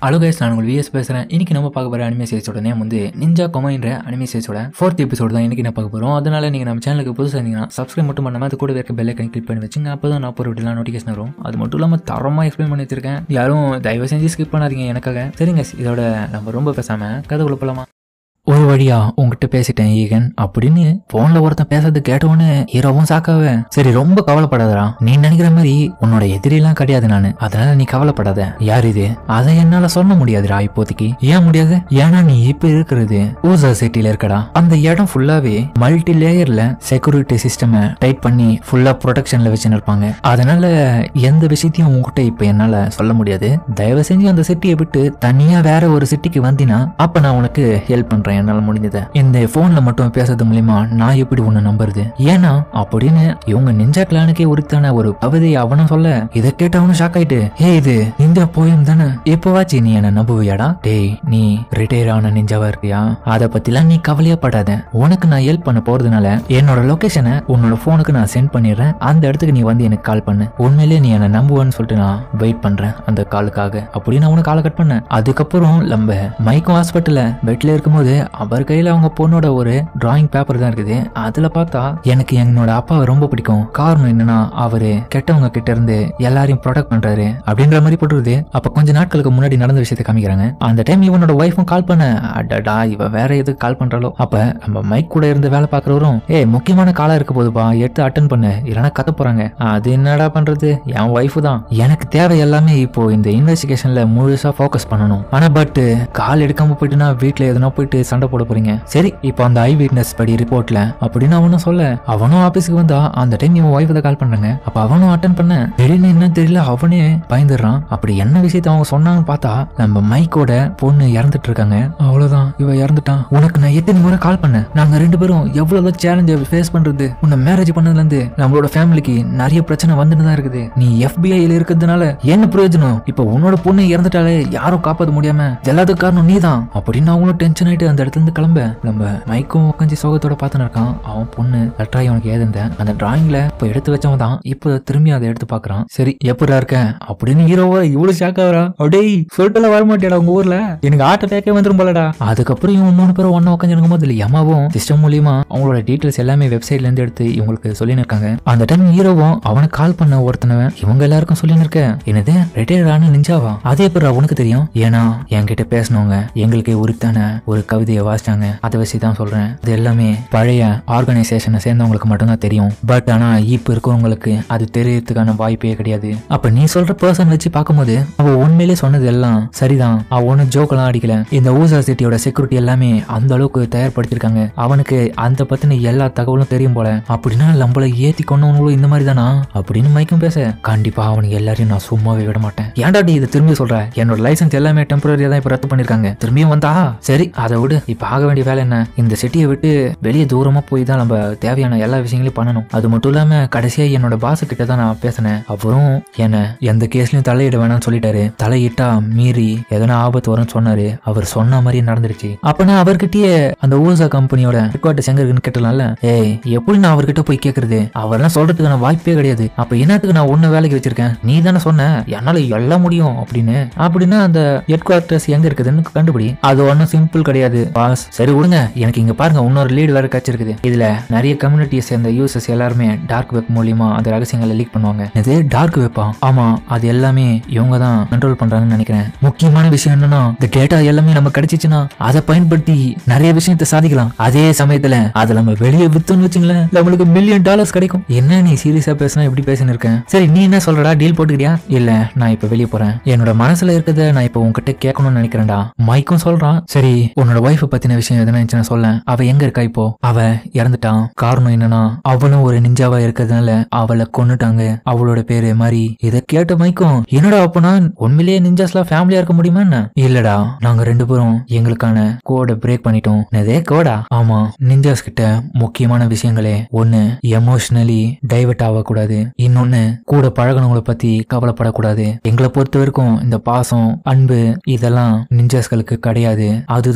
Hello guys நான் உங்கள் vs பேசுகிறேன் இன்னைக்கு நம்ம பார்க்க போகிற அனிமே சீரிஸோட நேம் வந்து நிஞ்சா கொமைன்ற அனிமே சீரிஸோட ஃபோர்த் எபிசோட் தான் இன்னைக்கு நான் பார்க்க போகிறோம் அதனால நீங்கள் நம்ம சேனலுக்கு புதுசாக இருந்தீங்கன்னா சப்ஸ்கிரைப் மட்டும் பண்ணாமல் அது கூட இருக்க பெல் ஐக்கன் கிளிக் பண்ணி வச்சுங்க அப்போ தான் நான் போகிற வீடியோலாம் நோட்டிஃபிகேஷன் வரும் அது மட்டும் இல்லாமல் தரமாக எக்ஸ்பிளைன் பண்ணி வச்சிருக்கேன் யாரும் தயவு செஞ்சு ஸ்கிப் பண்ணாதீங்க எனக்காக சரிங்க இதோட நம்ம ரொம்ப பேசாமல் கதை உள்ள போலாமா ஒரு வழியா உங்ககிட்ட பேசிட்டேன் ஈகன் அப்படின்னு போன்ல ஒருத்தன் பேசுறது கேட்டவொன்னு ஹீரோவும் சாக்காவ சரி ரொம்ப கவலைப்படாதடா நீ நினைக்கிற மாதிரி உன்னோட எதிரிலாம் கிடையாது நானு அதனால நீ கவலைப்படாத யார் இது அதை என்னால சொல்ல முடியாதுடா இப்போதைக்கு ஏன் முடியாது ஏன்னா நீ இப்ப இருக்கிறது ஊசா சிட்டில இருக்கடா அந்த இடம் ஃபுல்லாவே மல்டி லேயர்ல செக்யூரிட்டி சிஸ்டம் டைட் பண்ணி ஃபுல்லா ப்ரொடெக்ஷன்ல வச்சுன்னு இருப்பாங்க அதனால எந்த விஷயத்தையும் உங்ககிட்ட இப்ப என்னால சொல்ல முடியாது தயவு செஞ்சு அந்த சிட்டியை விட்டு தனியா வேற ஒரு சிட்டிக்கு வந்தினா அப்ப நான் உனக்கு ஹெல்ப் பண்றேன் என்னால முடிஞ்சதை இந்த போன்ல மட்டும் பேசுறது மூலியமா நான் எப்படி உன்னை நம்புறது ஏன்னா அப்படின்னு இவங்க நிஞ்சா கிளானுக்கே உரித்தான ஒரு கவிதையை அவனும் சொல்ல இதை கேட்டு அவனும் ஷாக் ஆயிட்டு ஏ இது நிஞ்சா போயம் தானே இப்பவாச்சு நீ என்ன நம்புவியாடா டேய் நீ ரிட்டையர் ஆன நிஞ்சாவா இருக்கியா அதை பத்திலாம் நீ கவலையே படாத உனக்கு நான் ஹெல்ப் பண்ண போறதுனால என்னோட லொகேஷனை உன்னோட போனுக்கு நான் சென்ட் பண்ணிடுறேன் அந்த இடத்துக்கு நீ வந்து எனக்கு கால் பண்ணு உண்மையிலேயே நீ என்ன நம்புவேன்னு சொல்லிட்டு நான் வெயிட் பண்றேன் அந்த காலுக்காக அப்படின்னு அவனுக்கு காலை கட் பண்ணேன் அதுக்கப்புறம் நம்ம மைக்கும் ஹாஸ்பிட்டல்ல பெட்ல இருக்கும்போது அவர் கையில அவங்க பொண்ணோட ஒரு டிராயிங் பேப்பர் தான் இருக்குது அதுல பார்த்தா எனக்கு என்னோட அப்பாவை ரொம்ப பிடிக்கும் காரணம் என்னன்னா அவரு கெட்டவங்க கிட்ட இருந்து எல்லாரையும் ப்ரொடெக்ட் பண்றாரு அப்படின்ற மாதிரி போட்டுருது அப்ப கொஞ்ச நாட்களுக்கு முன்னாடி நடந்த விஷயத்தை காமிக்கிறாங்க அந்த டைம் இவனோட ஒய்ஃபும் கால் பண்ண அடடா இவ வேற எதுக்கு கால் பண்றாளோ அப்ப நம்ம மைக் கூட இருந்து வேலை பாக்குறவரும் ஏ முக்கியமான காலா இருக்க போதுப்பா எடுத்து அட்டன் பண்ணு இல்லைன்னா கத்த போறாங்க அது என்னடா பண்றது என் ஒய்ஃபு தான் எனக்கு தேவை எல்லாமே இப்போ இந்த இன்வெஸ்டிகேஷன்ல முழுசா ஃபோக்கஸ் பண்ணணும் ஆனா பட் கால் எடுக்காம போயிட்டுனா வீட்டுல எதுனா போயிட்டு சண்டை போட போறீங்க சரி இப்போ அந்த ஐ விட்னஸ் படி ரிப்போர்ட்ல அப்படின்னு அவனும் சொல்ல அவனும் ஆபீஸ்க்கு வந்தா அந்த டைம் இவன் ஒய்ஃப் தான் கால் பண்றாங்க அப்ப அவனும் அட்டன் பண்ண திடீர்னு என்ன தெரியல அவனே பயந்துடுறான் அப்படி என்ன விஷயத்த அவங்க சொன்னாங்கன்னு பார்த்தா நம்ம மைக்கோட பொண்ணு இறந்துட்டு இருக்காங்க அவ்வளவுதான் இவ இறந்துட்டான் உனக்கு நான் எத்தனை முறை கால் பண்ணேன் நாங்க ரெண்டு பேரும் எவ்வளவு சேலஞ்ச ஃபேஸ் பண்றது உன்னை மேரேஜ் பண்ணதுல இருந்து நம்மளோட ஃபேமிலிக்கு நிறைய பிரச்சனை வந்துட்டு தான் இருக்குது நீ எஃபிஐல இருக்கிறதுனால என்ன பிரயோஜனம் இப்ப உன்னோட பொண்ணு இறந்துட்டாலே யாரும் காப்பாற்ற முடியாம எல்லாத்துக்கும் காரணம் நீதான் அப்படின்னு அவங்களும் டென்ஷன் ஆயிட்டு அந்த இடத்துல இருந்து கிளம்ப நம்ம மைக்கும் உட்காந்து சோகத்தோட பார்த்துன்னு இருக்கான் அவன் பொண்ணு லெட்டராகி அவனுக்கு ஏதுந்த அந்த டிராயிங்ல இப்ப எடுத்து வச்சவன் தான் இப்போ திரும்பி அதை எடுத்து பாக்குறான் சரி எப்படா இருக்க அப்படின்னு ஹீரோவா இவ்வளவு ஷாக் ஆகுறா அப்படியே சொல்லிட்டு வர மாட்டேடா உங்க ஊர்ல எனக்கு ஹார்ட் அட்டாக்கே வந்துரும் போலடா அதுக்கப்புறம் இவங்க மூணு பேரும் ஒன்னா உட்காந்து இருக்கும் போது யமாவும் சிஸ்டம் மூலியமா அவங்களோட டீடைல்ஸ் எல்லாமே வெப்சைட்ல இருந்து எடுத்து இவங்களுக்கு சொல்லின்னு இருக்காங்க அந்த டைம் ஹீரோவும் அவனுக்கு கால் பண்ண ஒருத்தனவன் இவங்க எல்லாருக்கும் சொல்லின்னு இருக்க என்னது ரிட்டையர் ஆன நிஞ்சாவா அதே பேர் அவனுக்கு தெரியும் ஏன்னா என்கிட்ட பேசினவங்க எங்களுக்கு உரித்தான ஒரு கவிதையை வாசிச்சாங்க அதை வச்சு தான் சொல்றேன் இது எல்லாமே பழைய ஆர்கனைசேஷனை சேர்ந்தவங்களுக்கு மட்டும்தான் தெரியும் பட் ஆனா இப்ப இருக்கவங்களுக்கு அது தெரியறதுக்கான வாய்ப்பே கிடையாது அப்ப நீ சொல்ற பர்சன் வச்சு பார்க்கும்போது அவ உண்மையிலே சொன்னது எல்லாம் சரிதான் அவ ஒன்னும் ஜோக்கெல்லாம் அடிக்கல இந்த ஊசா சிட்டியோட செக்யூரிட்டி எல்லாமே அந்த அளவுக்கு தயார்படுத்திருக்காங்க அவனுக்கு அந்த பத்தின எல்லா தகவலும் தெரியும் போல அப்படின்னா நம்மள ஏத்தி கொண்டவங்களும் இந்த மாதிரி தானா அப்படின்னு மைக்கும் பேச கண்டிப்பா அவனுக்கு எல்லாரையும் நான் சும்மாவே விட மாட்டேன் ஏன்டா நீ இதை திரும்பி சொல்ற என்னோட லைசன்ஸ் எல்லாமே டெம்பரரியா தான் இப்ப ரத்து பண்ணிருக்காங்க திரும்பியும் வந்தா சரி அதை விடு இப்ப ஆக வேண்டிய வேலை என்ன இந்த சிட்டியை விட்டு வெளியே தூரமா போய் தான் நம்ம தேவையான எல்லா விஷயங்களையும் பண்ணணும் அது மட்டும் இல்லாம கடைசியா என்னோட பாச கிட்ட தான் நான் பேசினேன் அவரும் என்ன எந்த கேஸ்லயும் தலையிட வேணாம்னு சொல்லிட்டாரு தலையிட்டா மீறி எதனா ஆபத்து வரும்னு சொன்னாரு அவர் சொன்ன மாதிரியே நடந்துருச்சு அப்ப நான் அவர்கிட்டயே அந்த ஊசா கம்பெனியோட ஹெட் குவார்டர்ஸ் எங்க இருக்குன்னு கேட்டலாம்ல ஏய் எப்படி நான் அவர்கிட்ட போய் கேக்குறது அவர்லாம் சொல்றதுக்கான வாய்ப்பே கிடையாது அப்ப என்னத்துக்கு நான் ஒண்ணு வேலைக்கு வச்சிருக்கேன் நீ தானே சொன்ன என்னால எல்லாம் முடியும் அப்படின்னு அப்படின்னா அந்த ஹெட் குவார்டர்ஸ் எங்க இருக்குதுன்னு கண்டுபிடி அது ஒன்றும் சிம்பிள் கிடையாது பாஸ் சரி விடுங்க எனக்கு இங்க பாருங்க இன்னொரு லீடு வேற கிடைச்சிருக்குது இதுல நிறைய கம்யூனிட்டியை சேர்ந்த யூசர்ஸ் எல்லாருமே டார்க் வெப் மூலியமா அந்த ரகசியங்களை லீக் பண்ணுவாங்க இது டார்க் வெப்பா ஆமா அது எல்லாமே இவங்க தான் கண்ட்ரோல் பண்றாங்கன்னு நினைக்கிறேன் முக்கியமான விஷயம் என்னன்னா இந்த டேட்டா எல்லாமே நம்ம கிடைச்சிச்சுன்னா அதை பயன்படுத்தி நிறைய விஷயத்தை சாதிக்கலாம் அதே சமயத்துல அதை நம்ம வெளியே வித்தோம்னு வச்சுங்களேன் நம்மளுக்கு மில்லியன் டாலர்ஸ் கிடைக்கும் என்ன நீ சீரியஸா பேசினா எப்படி பேசின்னு இருக்கேன் சரி நீ என்ன சொல்றடா டீல் போட்டுக்கிறியா இல்ல நான் இப்ப வெளியே போறேன் என்னோட மனசுல இருக்கிறத நான் இப்ப உன்கிட்ட கேட்கணும்னு நினைக்கிறேன்டா மைக்கும் சொல்றான் சரி உன்னோட ஒய்ஃபை பத்தின விஷயம் எதுனா இருந்துச்சுன்னா சொல்ல அவ எங்க இருக்கா இப்போ அவ இறந்துட்டான் காரணம் என்னன்னா அவளும் ஒரு நிஞ்சாவா இருக்கிறதுனால அவளை கொன்னுட்டாங்க அவளோட பேரு மாதிரி இத கேட்ட மைக்கும் என்னடா அப்பனா உண்மையிலேயே நிஞ்சாஸ்லாம் ஃபேமிலியா இருக்க முடியுமா என்ன இல்லடா நாங்க ரெண்டு பேரும் எங்களுக்கான கோடை பிரேக் பண்ணிட்டோம் என்னதே கோடா ஆமா நிஞ்சாஸ் கிட்ட முக்கியமான விஷயங்களே ஒண்ணு எமோஷனலி டைவர்ட் ஆகக்கூடாது இன்னொன்னு கூட பழகினவங்கள பத்தி கவலைப்படக்கூடாது எங்களை பொறுத்த வரைக்கும் இந்த பாசம் அன்பு இதெல்லாம் நிஞ்சாஸ்களுக்கு கிடையாது அதுதான் அந்த கோடு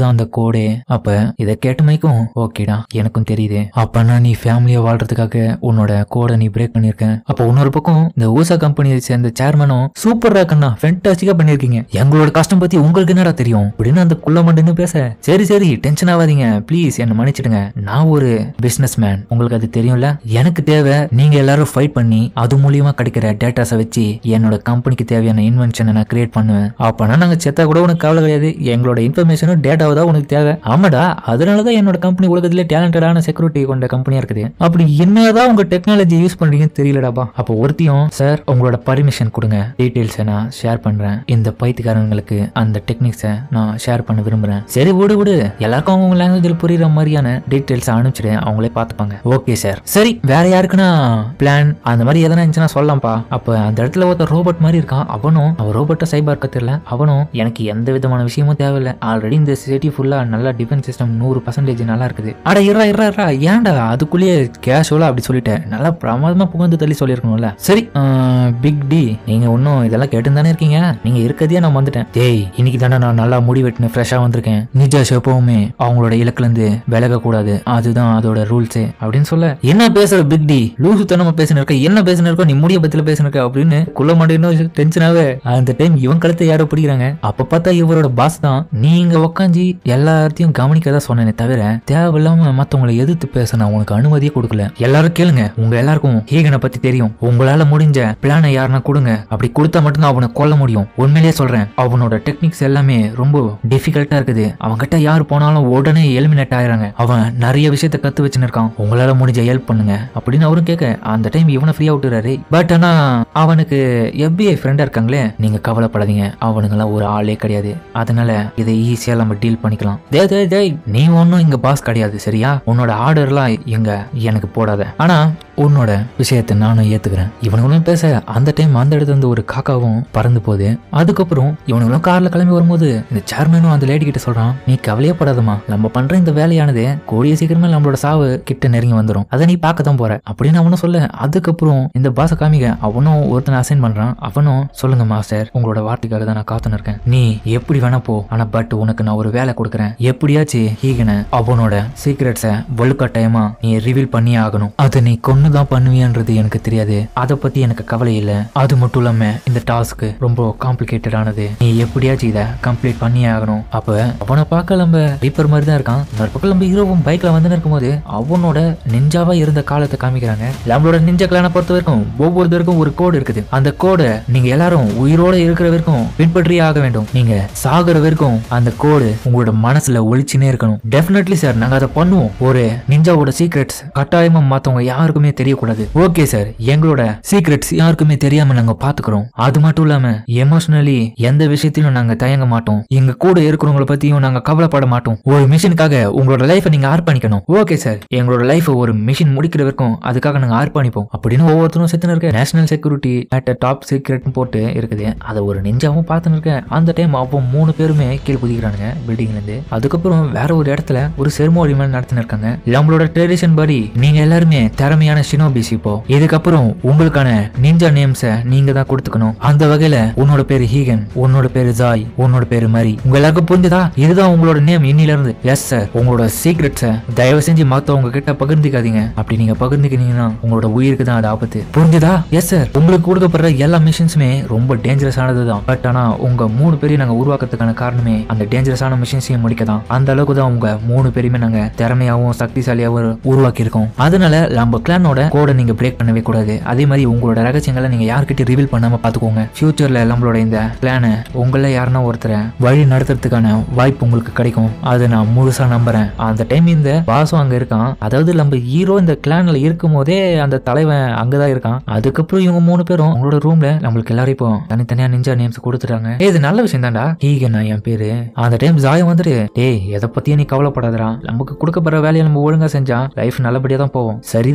கோடே அப்ப இதை கேட்ட மைக்கும் ஓகேடா எனக்கும் தெரியுது அப்பனா நீ ஃபேமிலியா வாழ்றதுக்காக உன்னோட கோடை நீ பிரேக் பண்ணிருக்க அப்ப இன்னொரு பக்கம் இந்த ஊசா கம்பெனியை சேர்ந்த சேர்மனும் சூப்பரா கண்ணா ஃபென்டாஸ்டிக்கா பண்ணிருக்கீங்க எங்களோட கஷ்டம் பத்தி உங்களுக்கு என்னடா தெரியும் அப்படின்னு அந்த குள்ள மண்டுன்னு பேச சரி சரி டென்ஷன் ஆகாதீங்க ப்ளீஸ் என்ன மன்னிச்சிடுங்க நான் ஒரு பிசினஸ் மேன் உங்களுக்கு அது தெரியும்ல எனக்கு தேவை நீங்க எல்லாரும் ஃபைட் பண்ணி அது மூலியமா கிடைக்கிற டேட்டாஸை வச்சு என்னோட கம்பெனிக்கு தேவையான இன்வென்ஷனை நான் கிரியேட் பண்ணுவேன் அப்பனா நாங்க செத்தா கூட உனக்கு கவலை கிடையாது எங்களோட இன்ஃபர்மேஷனும் டேட்டாவை தான் உனக்கு தேவை ஆமாடா அதனால தான் என்னோட கம்பெனி உலகத்திலே டேலண்டடான செக்யூரிட்டி கொண்ட கம்பெனியா இருக்குது அப்படி என்னதான் உங்க டெக்னாலஜி யூஸ் பண்றீங்கன்னு தெரியலடாப்பா அப்போ ஒருத்தியும் சார் உங்களோட பர்மிஷன் கொடுங்க டீட்டெயில்ஸை நான் ஷேர் பண்றேன் இந்த பைத்தியக்காரங்களுக்கு அந்த டெக்னிக்ஸை நான் ஷேர் பண்ண விரும்புறேன் சரி விடு விடு எல்லாருக்கும் அவங்க லாங்குவேஜில் புரியுற மாதிரியான டீட்டெயில்ஸ் அனுப்பிச்சிடு அவங்களே பார்த்துப்பாங்க ஓகே சார் சரி வேற யாருக்குன்னா பிளான் அந்த மாதிரி எதனா இருந்துச்சுன்னா சொல்லலாம்ப்பா அப்போ அந்த இடத்துல ஒருத்தர் ரோபோட் மாதிரி இருக்கான் அவனும் அவன் ரோபோட்டை சைபா இருக்க தெரியல அவனும் எனக்கு எந்த விதமான விஷயமும் தேவையில்லை ஆல்ரெடி இந்த சிட்டி ஃபுல்லா நல்லா டிஃபென்ஸ் சிஸ்டம் நூறு பர்சன்டேஜ் நல்லா இருக்குது அட இரா இரா இரா ஏன்டா அதுக்குள்ளேயே கேஷுவலா அப்படி சொல்லிட்டேன் நல்லா பிரமாதமா புகழ்ந்து தள்ளி சொல்லியிருக்கணும்ல சரி பிக் டி நீங்க ஒன்றும் இதெல்லாம் கேட்டு தானே இருக்கீங்க நீங்க இருக்கதே நான் வந்துட்டேன் டேய் இன்னைக்கு தானே நான் நல்லா முடி வெட்டின ஃப்ரெஷ்ஷாக வந்திருக்கேன் நிஜாஷ் எப்பவுமே அவங்களோட இலக்குலேருந்து விலக கூடாது அதுதான் அதோட ரூல்ஸே அப்படின்னு சொல்ல என்ன பேசுற பிக் டி லூசு தனமா பேசின இருக்க என்ன பேசின இருக்கோ நீ முடிய பத்தில பேசின இருக்க அப்படின்னு குள்ள மாட்டேன்னு டென்ஷனாவே அந்த டைம் இவன் கழுத்தை யாரோ பிடிக்கிறாங்க அப்ப பார்த்தா இவரோட பாஸ் தான் நீங்க உக்காஞ்சி எல்லாத்தையும் கவனிக்க தான் சொன்னேனே தவிர தேவையில்லாம மத்தவங்களை எதிர்த்து பேச நான் உனக்கு அனுமதியே கொடுக்கல எல்லாரும் கேளுங்க உங்க எல்லாருக்கும் ஹீகனை பத்தி தெரியும் உங்களால முடிஞ்ச பிளானை யாருன்னா கொடுங்க அப்படி கொடுத்தா மட்டும்தான் அவனை கொல்ல முடியும் உண்மையிலேயே சொல்றேன் அவனோட டெக்னிக்ஸ் எல்லாமே ரொம்ப டிஃபிகல்ட்டா இருக்குது அவன் கிட்ட யார் போனாலும் உடனே எலிமினேட் ஆயிடுறாங்க அவன் நிறைய விஷயத்த கத்து வச்சுன்னு இருக்கான் உங்களால முடிஞ்ச ஹெல்ப் பண்ணுங்க அப்படின்னு அவரும் கேட்க அந்த டைம் இவனை ஃப்ரீயா விட்டுறாரு பட் ஆனா அவனுக்கு FBI ஃப்ரெண்டா இருக்காங்களே நீங்க கவலைப்படாதீங்க அவனுங்கெல்லாம் ஒரு ஆளே கிடையாது அதனால இதை ஈஸியா நம்ம டீல் பண்ணிக்கலாம் டே டே டேய் நீ ஒன்றும் இங்க பாஸ் கிடையாது சரியா உன்னோட ஆர்டர்லாம் எங்க எனக்கு போடாத ஆனா உன்னோட விஷயத்தை நானும் ஏத்துக்கிறேன் இவனுங்களும் பேச அந்த டைம் அந்த இடத்துல இருந்து ஒரு காக்காவும் பறந்து போகுது அதுக்கப்புறம் இவனுங்களும் கார்ல கிளம்பி வரும்போது இந்த சேர்மேனும் அந்த லேடி கிட்ட சொல்றான் நீ கவலையே படாதம்மா நம்ம பண்ற இந்த வேலையானது கூடிய சீக்கிரமே நம்மளோட சாவு கிட்ட நெருங்கி வந்துடும் அதை நீ பார்க்க தான் போற அப்படின்னு அவனும் சொல்ல அதுக்கப்புறம் இந்த பாச காமிக்க அவனும் ஒருத்தனை அசைன் பண்றான் அவனும் சொல்லுங்க மாஸ்டர் உங்களோட வார்த்தைக்காக தான் நான் காத்துன்னு இருக்கேன் நீ எப்படி வேணா போ ஆனா பட் உனக்கு நான் ஒரு வேலை கொடுக்குறேன் எப்படியாச்சு ஹீகனை அவனோட சீக்ரெட்ஸை வலுக்கட்டாயமா நீ ரிவீல் பண்ணியே ஆகணும் அதை நீ கொன்னுதான் பண்ணுவியான்றது எனக்கு தெரியாது அதை பத்தி எனக்கு கவலை இல்ல அது மட்டும் இல்லாம இந்த டாஸ்க் ரொம்ப காம்ப்ளிகேட்டட் ஆனது நீ எப்படியாச்சும் இதை கம்ப்ளீட் பண்ணியே ஆகணும் அப்ப அவனை பார்க்க நம்ம ரீப்பர் மாதிரி தான் இருக்கான் இன்னொரு பக்கம் நம்ம ஹீரோவும் பைக்ல வந்து இருக்கும்போது அவனோட நிஞ்சாவா இருந்த காலத்தை காமிக்கிறாங்க நம்மளோட நிஞ்சா கிளானை பொறுத்த வரைக்கும் ஒவ்வொருத்தருக்கும் ஒரு கோடு இருக்குது அந்த கோடை நீங்க எல்லாரும் உயிரோட இருக்கிற வரைக்கும் பின்பற்றியே ஆக வேண்டும் நீங்க சாகுற வரைக்கும் அந்த கோடு உங்களோட மனசுல ஒழிச்சுனே இருக்கணும் டெஃபினெட்லி சார் நாங்க அதை பண்ணுவோம் ஒரு நிஞ்சாவோட சீக்ரெட்ஸ் கட்டாயமா மத்தவங்க யாருக்குமே தெரியக்கூடாது ஓகே சார் எங்களோட சீக்ரெட்ஸ் யாருக்குமே தெரியாம நாங்க பாத்துக்கிறோம் அது மட்டும் இல்லாம எமோஷனலி எந்த விஷயத்திலும் நாங்க தயங்க மாட்டோம் எங்க கூட இருக்கிறவங்கள பத்தியும் நாங்க கவலைப்பட மாட்டோம் ஒரு மிஷினுக்காக உங்களோட லைஃபை நீங்க அர்ப்பணிக்கணும் ஓகே சார் எங்களோட லைஃப் ஒரு மிஷின் முடிக்கிற வரைக்கும் அதுக்காக நாங்க அர்ப்பணிப்போம் அப்படின்னு ஒவ்வொருத்தரும் செத்துன்னு இருக்க national security at top secret போட்டு இருக்குது அதை ஒரு நெஞ்சாவும் பார்த்துன்னு இருக்க அந்த டைம் அப்போ மூணு பேருமே கீழே குதிக்கிறானுங்க பில்டிங்ல இருந்து அதுக்கப்புறம் வேற ஒரு இடத்துல ஒரு செர்மோனி மாதிரி நடத்தின்னு இருக்காங்க நம்மளோட ட்ரெடிஷன் படி நீங்க எல்லாருமே திறமையான ஷினோபிஸ் இப்போ இதுக்கப்புறம் உங்களுக்கான நிஞ்சா நேம்ஸை நீங்க தான் கொடுத்துக்கணும் அந்த வகையில உன்னோட பேரு ஹீகன் உன்னோட பேரு ஜாய் உன்னோட பேரு மரி உங்க எல்லாருக்கும் புரிஞ்சுதா இதுதான் உங்களோட நேம் இன்னில இருந்து எஸ் சார் உங்களோட சீக்ரெட்ஸை தயவு செஞ்சு மத்தவங்க கிட்ட பகிர்ந்துக்காதீங்க அப்படி நீங்க பகிர்ந்துக்கினீங்கன்னா உங்களோட உயிருக்கு தான் அது ஆபத்து புரிஞ்சுதா எஸ் சார் உங்களுக்கு கொடுக்கப்படுற எல்லா மிஷின்ஸுமே ரொம்ப டேஞ்சரஸ் ஆனது தான் பட் ஆனா உங்க மூணு பேரையும் நாங்க உருவாக்குறதுக்கான காரணமே அந்த டேஞ்சரஸான மிஷின்ஸையும் முடிக்க தான் அந்த அளவுக்கு தான் உங்க மூணு பேரையுமே நாங்க திறமையாவும் சக்திசாலியாவும் உருவாக்கி இருக்கோம் அதனால நம்ம கிளானோட கோடை நீங்க பிரேக் பண்ணவே கூடாது அதே மாதிரி உங்களோட ரகசியங்களை நீங்க யார்கிட்ட ரிவீல் பண்ணாம பாத்துக்கோங்க ஃபியூச்சர்ல நம்மளோட இந்த பிளானை உங்கள யாருன்னா ஒருத்தரை வழி நடத்துறதுக்கான வாய்ப்பு உங்களுக்கு கிடைக்கும் அதை நான் முழுசா நம்புறேன் அந்த டைம் இந்த பாசம் அங்க இருக்கான் அதாவது நம்ம ஹீரோ இந்த கிளான்ல இருக்கும் போதே அந்த தலைவன் அங்கதான் இருக்கான் அதுக்கப்புறம் இவங்க மூணு பேரும் அவங்களோட ரூம்ல நம்மளுக்கு எல்லாரும் இப்போ தனித்தனியா நிஞ்சா நேம்ஸ் கொடுத்துட்டாங்க ஏய், இது நல்ல விஷயம் தான்டா ஹீகனா என் பேரு அந்த டைம் ஜாயம் வந்துட்டு டேய் எதை பத்தியும் நீ கவலைப்படாதடா நமக்கு கொடுக்கப்படுற வேலையை நம்ம ஒழுங்கா செஞ்சா லைஃப் நல்லபடியா தான் போகும் சரிதான்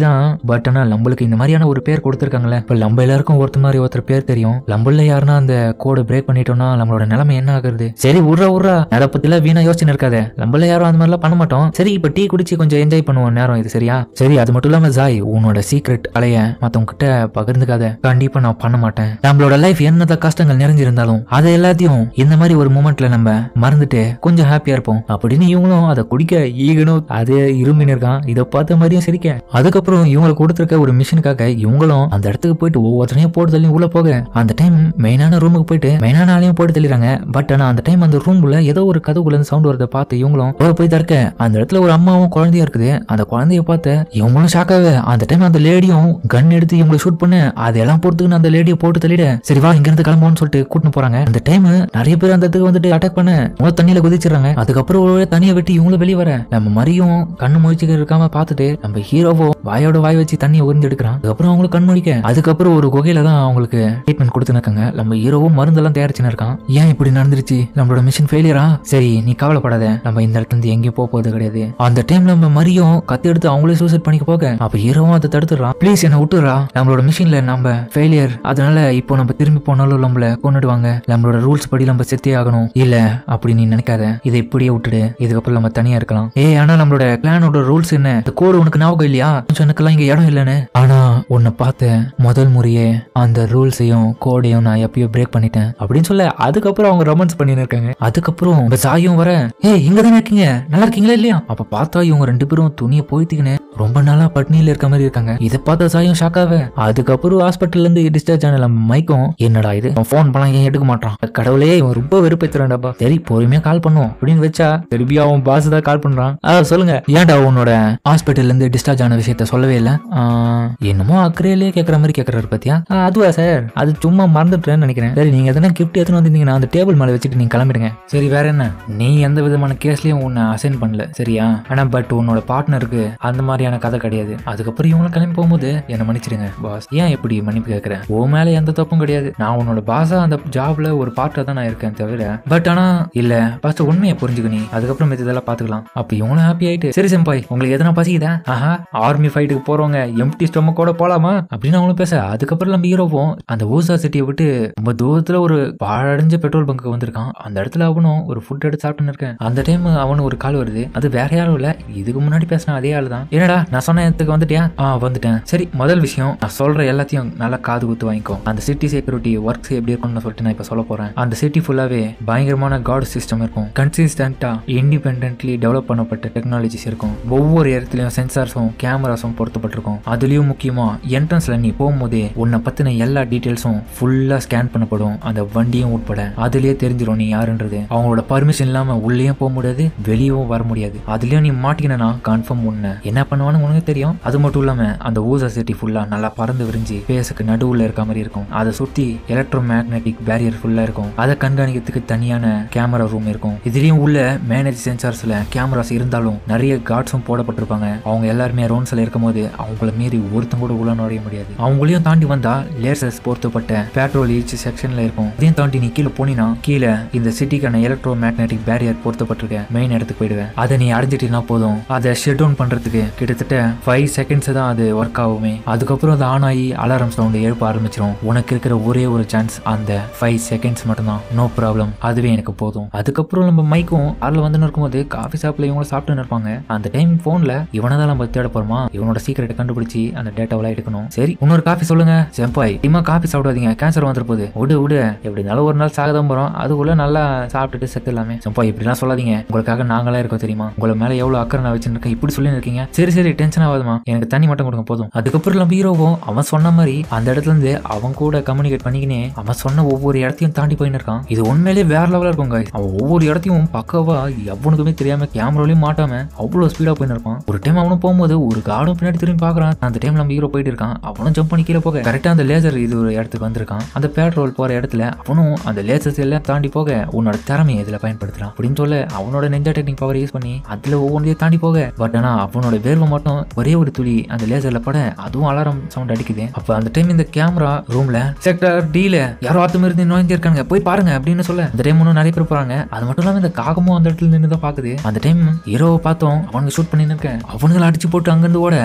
பட் ஆனா நம்மளுக்கு இந்த மாதிரியான ஒரு பேர் கொடுத்துருக்காங்களே இப்ப நம்ம எல்லாருக்கும் ஒருத்தர் மாதிரி ஒருத்தர் பேர் தெரியும் நம்மள யாருன்னா அந்த கோடு பிரேக் பண்ணிட்டோம்னா நம்மளோட நிலைமை என்ன ஆகுறது சரி உர்றா உர்றா அதை பத்திலாம் வீணா யோசிச்சு இருக்காத நம்மள யாரும் அந்த மாதிரிலாம் பண்ண மாட்டோம் சரி இப்ப டீ குடிச்சு கொஞ்சம் என்ஜாய் பண்ணுவோம் நேரம் இது சரியா சரி அது மட்டும் இல்லாம ஜாய் உன்னோட சீக்ரெட் அலைய மத்தவங்க கிட்ட பகிர்ந்துக்காத கண்டிப்பா நான் பண்ண மாட்டேன் நம்மளோட லைஃப் என்னதான் கஷ்டங்கள் நிறைஞ்சிருந்தாலும் அதை எல்லாத்தையும் இந்த மாதிரி ஒரு மூமெண்ட்ல நம்ம மறந்துட்டு கொஞ்சம் ஹாப்பியா இருப்போம் அப்படின்னு இவங்களும் அதை குடிக்க ஈகனும் அது இருமின்னு இருக்கான் இதை பார்த்த மாதிரியும் சிரிக்க அதுக்கப்புறம் இவங்களுக்கு கொடுத்துருக்க ஒரு மிஷினுக்காக இவங்களும் அந்த இடத்துக்கு போயிட்டு ஒவ்வொருத்தனையும் போட்டு தள்ளி உள்ள போக அந்த டைம் மெயினான ரூமுக்கு போயிட்டு மெயினான ஆளையும் போட்டு தள்ளிடுறாங்க பட் ஆனா அந்த டைம் அந்த ரூம்ல ஏதோ ஒரு கதவுக்குள்ள இருந்து சவுண்ட் வரதை பார்த்து இவங்களும் உள்ள போய் தடுக்க அந்த இடத்துல ஒரு அம்மாவும் குழந்தையும் இருக்குது அந்த குழந்தைய பார்த்து இவங்களும் ஷாக்காக அந்த டைம் அந்த லேடியும் கன் எடுத்து இவங்களை ஷூட் பண்ண அதெல்லாம் பொறுத்துக்கு அந்த லேடியை போட்டு தள்ளிட சரி வா இங்க இருந்து கிளம்புவோம்னு சொல்லிட்டு கூட்டிட்டு போறாங்க அந்த டைம் நிறைய பேர் அந்த இடத்துக்கு வந்துட்டு அட்டாக் பண்ண இவங்க தண்ணியில குதிச்சிடுறாங்க அதுக்கப்புறம் ஒரு தண்ணியை விட்டு இவங்களும் வெளியே வர நம்ம மரியும் கண்ணு முழிச்சுக்க இருக்காம பார்த்துட்டு நம்ம ஹீரோவோ வாயோட வாய் வச்சு தண்ணியை உறிஞ்சு எடுக்கிறான் அதுக்கப்புறம் அவங்களுக்கு கண் முழிக்க அதுக்கப்புறம் ஒரு குகையில தான் அவங்களுக்கு ட்ரீட்மெண்ட் கொடுத்துன்னு இருக்காங்க நம்ம ஹீரோவும் மருந்தெல்லாம் தயாரிச்சுன்னு இருக்கான் ஏன் இப்படி நடந்துருச்சு நம்மளோட மிஷின் ஃபெயிலியரா சரி நீ கவலைப்படாத நம்ம இந்த இடத்துல இருந்து எங்கேயும் போக போறது கிடையாது அந்த டைம்ல நம்ம மரியும் கத்தி எடுத்து அவங்களே சூசைட் பண்ணிக்க போக அப்ப ஹீரோவும் அதை தடுத்துடுறான் ப்ளீஸ் என்ன விட்டுறா நம்மளோட மிஷின்ல நம்ம ஃபெயிலியர் அதனால இப்போ நம்ம திரும்பி போனாலும் நம்மள கொண்டுடுவாங்க நம்மளோட ரூல்ஸ் படி நம்ம செத்தே ஆகணும் இல்ல அப்படி நீ நினைக்காத இதை இப்படியே விட்டுடு இதுக்கப்புறம் நம்ம தனியா இருக்கலாம் ஏய் ஆனா நம்மளோட பிளானோட ரூல்ஸ் என்ன இந்த கோடு உனக்கு ஞாபகம் இல்லையா கொஞ்சம் எனக்கெல்லாம் இங்க இடம் இல்லைன்னு ஆனா உன்னை பார்த்த முதல் முறையே அந்த ரூல்ஸையும் கோடையும் நான் எப்பயோ பிரேக் பண்ணிட்டேன் அப்படின்னு சொல்ல அதுக்கப்புறம் அவங்க ரொமான்ஸ் பண்ணின்னு இருக்காங்க அதுக்கப்புறம் இந்த சாயும் வர ஏய் இங்க தானே இருக்கீங்க நல்லா இருக்கீங்களா இல்லையா அப்ப பார்த்தா இவங்க ரெண்டு பேரும் துணியை போய்த்துக்கின்னு ரொம்ப நாளா பட்னியில இருக்க மாதிரி இருக்காங்க இதை பார்த்த சாயும் ஷாக்காவே அதுக்கப்புறம் ஹாஸ்பிட்டல்ல இருந்து டிஸ்சார்ஜ் ஆன நம்ம மைக்கும் என்னடா இது ஃபோன் பண்ணலாம் ஏன் எடுக்க மாட்டான் கடவுளே இவன் ரொம்ப வெறுப்பேத்துறான்டாப்பா சரி பொறுமையா கால் பண்ணுவோம் அப்படின்னு வச்சா திருப்பி அவன் பாஸ் தான் கால் பண்றான் ஆ சொல்லுங்க ஏன்டா உன்னோட ஹாஸ்பிட்டல்ல இருந்து டிஸ்சார்ஜ் ஆன விஷயத்த சொல்லவே இல்ல ஆ, என்னமோ அக்கறையிலேயே கேக்குற மாதிரி கேக்குறாரு பாத்தியா ஆ, அதுவா சார் அது சும்மா மறந்துட்டேன்னு நினைக்கிறேன் சரி நீங்க எதனா கிஃப்ட் எடுத்துன்னு வந்திருந்தீங்கன்னா அந்த டேபிள் மேல வச்சுட்டு நீங்க கிளம்பிடுங்க சரி வேற என்ன நீ எந்த விதமான கேஸ்லயும் உன்னை அசைன் பண்ணல சரியா ஆனா பட் உன்னோட பார்ட்னருக்கு அந்த மாதிரியான கதை கிடையாது அதுக்கப்புறம் இவங்களும் கிளம்பி போகும்போது என்ன மன்னிச்சிடுங்க பாஸ் ஏன் இப்படி மன்னிப்பு கேட்கறேன் உன் மேல எந்த தப்பும் கிடையாது நான் உன்னோட பாஸா அந்த ஜாப்ல ஒரு பார்ட்டா தான் நான் இருக்கேன் தவிர பட் ஆனா இல்ல ஃபர்ஸ்ட் உண்மையை புரிஞ்சுக்க நீ அதுக்கப்புறம் மித்த இதெல்லாம் பாத்துக்கலாம் அப்ப இவங்களும் ஹாப்பி ஆயிட்டு சரி செம்பாய் உங்களுக்கு எதனா பசிக்குதா ஆஹா ஆர்மி ஃபைட்டுக்கு போறவங்க எம்டி ஸ்டொமக்கோட போலாமா அப்படின்னு அவங்களும் பேச அதுக்கப்புறம் நம்ம ஹீரோவும் அந்த ஊசா சிட்டியை விட்டு ரொம்ப தூரத்துல ஒரு பாழடைஞ்ச பெட்ரோல் பங்க்கு வந்திருக்கான் அந்த இடத்துல அவனும் ஒரு ஃபுட் எடுத்து சாப்பிட்டுன்னு இருக்கேன் அந்த டைம் அவனுக்கு ஒரு கால் வருது அது வேற யாரும் இல்ல இதுக்கு முன்னாடி பேசின அதே ஆள் தான் என்னடா நான் சொன்ன இடத்துக்கு வந்துட்டியா ஆ வந்துட்டேன் சரி முதல் விஷயம் நான் சொல்ற எல்லாத்தையும் நல்லா காது குத்து வாங்கிக்கோ அந்த சிட்டி செக்யூரிட்டி ஒர்க்ஸ் எப்படி இருக்கும்னு சொல்லிட்டு நான் இப்ப சொல்ல போறேன் அந்த சிட்டி ஃபுல்லாவே பயங்கரமான காட் சிஸ்டம் இருக்கும் கன்சிஸ்டன்டா இண்டிபெண்டன்ட்லி டெவலப் பண்ணப்பட்ட டெக்னாலஜிஸ் இருக்கும் ஒவ்வொரு இடத்துலயும் சென்சார்ஸும் கேமராஸும் பொருத்தப்பட்டிருக்கும் அதுலயும் முக்கியமா என்ட்ரன்ஸ்ல நீ போகும்போதே உன்னை பத்தின எல்லா டீடைல்ஸும் ஃபுல்லா ஸ்கேன் பண்ணப்படும் அந்த வண்டியும் உட்பட அதுலயே தெரிஞ்சிடும் நீ யாருன்றது அவங்களோட பர்மிஷன் இல்லாம உள்ளேயும் போக முடியாது வெளியவும் வர முடியாது அதுலயும் நீ மாட்டிக்கினா கன்ஃபார்ம் உன்னை என்ன பண்ணுவான்னு உனக்கு தெரியும் அது மட்டும் இல்லாம அந்த ஊசா சிட்டி ஃபுல்லா நல்லா பறந்து விரிஞ்சு பேஸுக்கு நடுவுல இருக்க மாதிரி இருக்கும் அதை சுத்தி எலக்ட்ரோ மேக்னெட்டிக் பேரியர் ஃபுல்லா இருக்கும் அதை கண்காணிக்கிறதுக்கு தனியான கேமரா ரூம் இருக்கும் இதுலயும் உள்ள மேனேஜ் சென்சார்ஸ்ல கேமராஸ் இருந்தாலும் நிறைய கார்ட்ஸும் போடப்பட்டிருப்பாங்க அவங்க எல்லாருமே ரவுண்ட்ஸ்ல இருக்கும்போது அவங்கள மீறி ஒருத்தன் கூட உள்ள நுழைய முடியாது அவங்களையும் தாண்டி வந்தா லேசர்ஸ் பொருத்தப்பட்ட பேட்ரோல் ஈச் செக்ஷன்ல இருக்கும் இதையும் தாண்டி நீ கீழே போனீங்கன்னா கீழே இந்த சிட்டிக்கான எலக்ட்ரோ மேக்னெட்டிக் பேரியர் பொருத்தப்பட்டிருக்க மெயின் இடத்துக்கு போயிடுவேன் அதை நீ அடைஞ்சிட்டீங்கன்னா போதும் அதை ஷட் டவுன் பண்றதுக்கு கிட்டத்தட்ட ஃபைவ் செகண்ட்ஸ் தான் அது ஒர்க் ஆகுமே அதுக்கப்புறம் அது ஆன் ஆகி அலாரம் சவுண்ட் எழுப்ப ஆரம்பிச்சிடும் உனக்கு இருக்கிற ஒரே ஒரு சான்ஸ் அந்த ஃபைவ் செகண்ட்ஸ் மட்டும்தான் நோ ப்ராப்ளம் அதுவே எனக்கு போதும் அதுக்கப்புறம் நம்ம மைக்கும் அதில் வந்து இருக்கும்போது காஃபி ஷாப்ல இவங்க சாப்பிட்டு இருப்பாங்க அந்த டைம் ஃபோன்ல இவனை தான் நம்ம தேட போறோமா இவனோட சீக்கிரட்டை கண்டுபிடிச்சி அந்த டேட்டாவெல்லாம் எடுக்கணும் சரி இன்னொரு காஃபி சொல்லுங்க செம்பாய் இம்மா காஃபி சாப்பிடாதீங்க கேன்சர் வந்துரு போகுது விடு விடு எப்படி இருந்தாலும் ஒரு நாள் சாக தான் போறோம் அதுக்குள்ள நல்லா சாப்பிட்டுட்டு செத்து எல்லாமே செம்பாய் இப்படிலாம் சொல்லாதீங்க உங்களுக்காக நாங்களே இருக்கோம் தெரியுமா உங்களை மேல எவ்வளவு அக்கறை நான் வச்சிருக்கேன் இப்படி சொல்லி இருக்கீங்க சரி சரி டென்ஷன் ஆகாதுமா எனக்கு தண்ணி மட்டும் கொடுங்க போதும் அதுக்கப்புறம் நம்ம ஹீரோவும் அவன் சொன்ன மாதிரி அந்த இடத்துல இருந்து அவன் கூட கம்யூனிகேட் பண்ணிக்கினே அவன் சொன்ன ஒவ்வொரு இடத்தையும் தாண்டி போயின்னு இருக்கான் இது உண்மையிலேயே வேற லெவலா இருக்கும் guys. அவன் ஒவ்வொரு இடத்தையும் பக்கவா எவனுக்குமே தெரியாம கேமராலையும் மாட்டாம அவ்வளவு ஸ்பீடா போயின்னு இருப்பான் ஒரு டைம் அவனும் போகும்போது ஒரு காடும் பின்னாடி திரும்பி பாக்குறான் அந்த டைம் நம்ம ஹீரோ போயிட்டு இருக்கான் அவனும் ஜம்ப் பண்ணி கீழே போக கரெக்டா அந்த லேசர் இது ஒரு இடத்துக்கு வந்திருக்கான் அந்த பேட்ரோல் போற இடத்துல அவனும் அந்த லேசர்ஸ் எல்லாம் தாண்டி போக உன்னோட திறமையை இதுல பயன்படுத்துறான் அப்படின்னு சொல்ல அவனோட நெஞ்சா டெக்னிக் பவர் யூஸ் பண்ணி அதுல ஒவ்வொன்றையும் தாண்டி போக பட் ஆனா அவனோட வேர்வை மட்டும் ஒரே ஒரு துளி அந்த லேசர்ல பட அதுவும் அலாரம் சவுண்ட் அடிக்குது அப்ப அந்த டைம் இந்த கேமரா ரூம்ல செக்டர் டீல யாரோ ஆத்து இருந்து நுழைஞ்சிருக்காங்க போய் பாருங்க அப்படின்னு சொல்ல அந்த டைம் இன்னும் நிறைய பேர் போறாங்க அது மட்டும் இல்லாம இந்த காகமும் அந்த இடத்துல நின்று தான் பாக்குது அந்த டைம் ஹீரோவை பார்த்தோம் அவனுக்கு ஷூட் பண்ணி இருக்க அவனுங்களை அடிச்சு போட்டு அங்கிருந்து ஓட ரைட்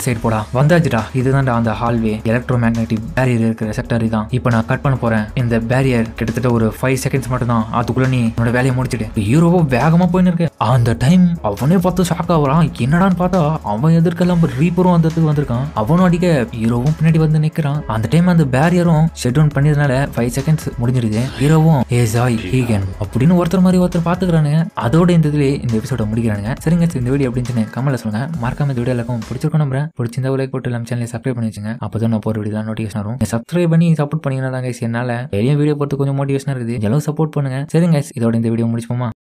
சைடு போடா வந்தாச்சுடா இதுதான்டா அந்த ஹால்வே எலக்ட்ரோ மேக்னெட்டிக் பேரியர் இருக்கிற செக்டர் இதான் இப்போ நான் கட் பண்ண போறேன் இந்த பேரியர் கிட்டத்தட்ட ஒரு ஃபைவ் செகண்ட்ஸ் மட்டும் தான் அதுக்குள்ள நீ உன்னோட வேலையை முடிச்சிடு ஹீரோவோ வேகமா போயின்னு இருக்கு அந்த டைம் அவனே பார்த்து ஷாக் ஆகுறான் என்னடான்னு பார்த்தா அவன் எதிர்க்கெல்லாம் ரீப்பரும் அந்த இடத்துக்கு வந்திருக்கான் அவனும் அடிக்க ஹீரோவும் பின்னாடி வந்து நிக்கிறான் அந்த டைம் அந்த பேரியரும் ஷட் டவுன் பண்ணதுனால ஃபைவ் செகண்ட்ஸ் முடிஞ்சிருது ஹீரோவும் ஏ ஜாய் ஹீகன் அப்படின்னு ஒருத்தர் மாதிரி ஒருத்தர் பாத்துக்கிறானுங்க அதோட இந்த இதுல இந்த எபிசோட முடிக்கிறானுங்க சரிங்க இந்த வீடியோ அப்படின்னு கமெண்ட்ல சொல்லுங்க மறக்காம இந்த வீடியோ எல்லாருக்கும் பிடிச்சிருக்கும் நம்புறேன் பிடிச்சிருந்தா லைக் போட்டு நம்ம சேனலை சப்ஸ்கிரைப் பண்ணி வச்சுங்க அப்பதான் நான் போற வீடியோ நோட்டிஃபிகேஷன் வரும் சப்ஸ்கிரைப் பண்ணி சப்போர்ட் பண்ணீங்கன்னா தான் guys என்னால வெளியே வீடியோ போட்டு கொஞ்சம் மோட்டிவேஷனா இருக்குது எல்லாம் சப்போர்ட் பண்ணுங்க சரிங்க guys, இதோட இந்த வீடியோ முடிச்சுப்போமா